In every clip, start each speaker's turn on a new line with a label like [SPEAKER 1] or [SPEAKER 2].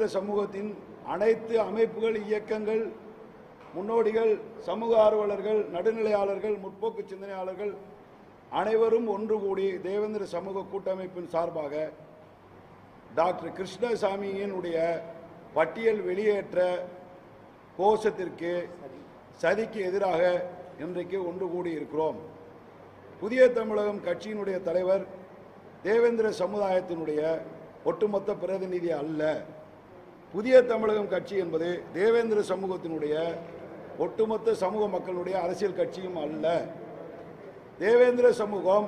[SPEAKER 1] தேவேந்திர சமூகத்தின் அனைத்து அமைப்புகள் இயக்கங்கள் முன்னோடிகள் சமூக ஆர்வலர்கள் நடுநிலையாளர்கள் முற்போக்கு சிந்தனையாளர்கள் அனைவரும் ஒன்று கூடி தேவேந்திர சமூக கூட்டமைப்பின் சார்பாக டாக்டர் கிருஷ்ணசாமியினுடைய பட்டியல் வெளியேற்ற கோஷத்திற்கு சதிக்கு எதிராக இன்றைக்கு ஒன்று கூடி இருக்கிறோம் புதிய தமிழகம் கட்சியினுடைய தலைவர் தேவேந்திர சமுதாயத்தினுடைய ஒட்டுமொத்த பிரதிநிதி அல்ல புதிய தமிழகம் கட்சி என்பது தேவேந்திர சமூகத்தினுடைய ஒட்டுமொத்த சமூக மக்களுடைய அரசியல் கட்சியும் அல்ல தேவேந்திர சமூகம்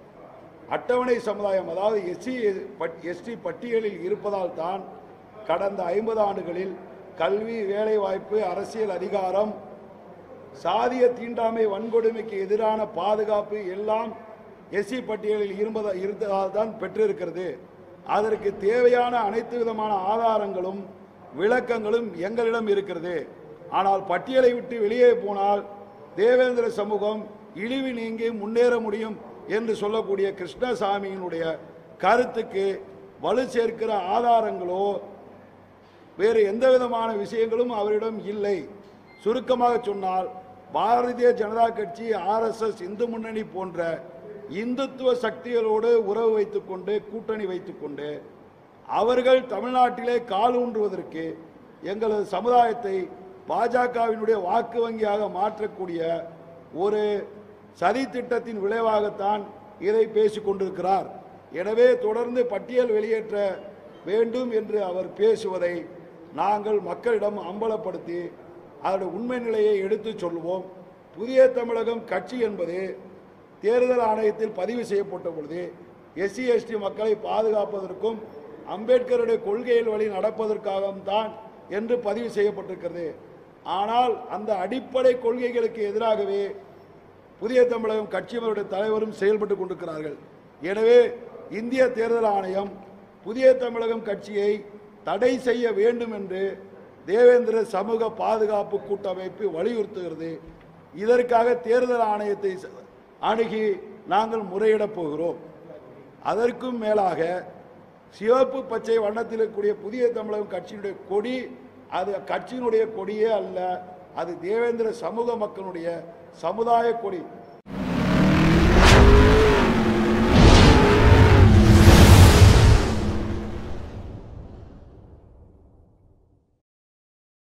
[SPEAKER 1] அட்டவணை சமுதாயம் அதாவது எஸ்சி எஸ்டி பட்டியலில் இருப்பதால் தான் கடந்த ஐம்பது ஆண்டுகளில் கல்வி வேலைவாய்ப்பு அரசியல் அதிகாரம் சாதிய தீண்டாமை வன்கொடுமைக்கு எதிரான பாதுகாப்பு எல்லாம் எஸ்சி பட்டியலில் இருப்பதா இருந்ததால் தான் பெற்றிருக்கிறது அதற்கு தேவையான அனைத்து விதமான ஆதாரங்களும் விளக்கங்களும் எங்களிடம் இருக்கிறது ஆனால் பட்டியலை விட்டு வெளியே போனால் தேவேந்திர சமூகம் இழிவு நீங்கி முன்னேற முடியும் என்று சொல்லக்கூடிய கிருஷ்ணசாமியினுடைய கருத்துக்கு வலு சேர்க்கிற ஆதாரங்களோ வேறு எந்த விதமான விஷயங்களும் அவரிடம் இல்லை சுருக்கமாக சொன்னால் பாரதிய ஜனதா கட்சி ஆர்எஸ்எஸ் இந்து முன்னணி போன்ற இந்துத்துவ சக்திகளோடு உறவு வைத்துக்கொண்டு கூட்டணி வைத்துக்கொண்டு அவர்கள் தமிழ்நாட்டிலே கால் ஊன்றுவதற்கு எங்களது சமுதாயத்தை பாஜகவினுடைய வாக்கு வங்கியாக மாற்றக்கூடிய ஒரு சதி திட்டத்தின் விளைவாகத்தான் இதை பேசிக் கொண்டிருக்கிறார் எனவே தொடர்ந்து பட்டியல் வெளியேற்ற வேண்டும் என்று அவர் பேசுவதை நாங்கள் மக்களிடம் அம்பலப்படுத்தி அதனுடைய உண்மை நிலையை எடுத்துச் சொல்வோம் புதிய தமிழகம் கட்சி என்பது தேர்தல் ஆணையத்தில் பதிவு செய்யப்பட்ட பொழுது எஸ்சி எஸ்டி மக்களை பாதுகாப்பதற்கும் அம்பேத்கருடைய கொள்கையில் வழி நடப்பதற்காகவும் தான் என்று பதிவு செய்யப்பட்டிருக்கிறது ஆனால் அந்த அடிப்படை கொள்கைகளுக்கு எதிராகவே புதிய தமிழகம் கட்சியினருடைய தலைவரும் செயல்பட்டு கொண்டிருக்கிறார்கள் எனவே இந்திய தேர்தல் ஆணையம் புதிய தமிழகம் கட்சியை தடை செய்ய வேண்டும் என்று தேவேந்திர சமூக பாதுகாப்பு கூட்டமைப்பு வலியுறுத்துகிறது இதற்காக தேர்தல் ஆணையத்தை ச- அணுகி நாங்கள் முறையிடப் போகிறோம் அதற்கும் மேலாக சிவப்பு பச்சை வண்ணத்தில் இருக்கக்கூடிய புதிய தமிழகம் கட்சியினுடைய கொடி அது கட்சியினுடைய கொடியே அல்ல அது தேவேந்திர சமூக மக்களுடைய சமுதாய கொடி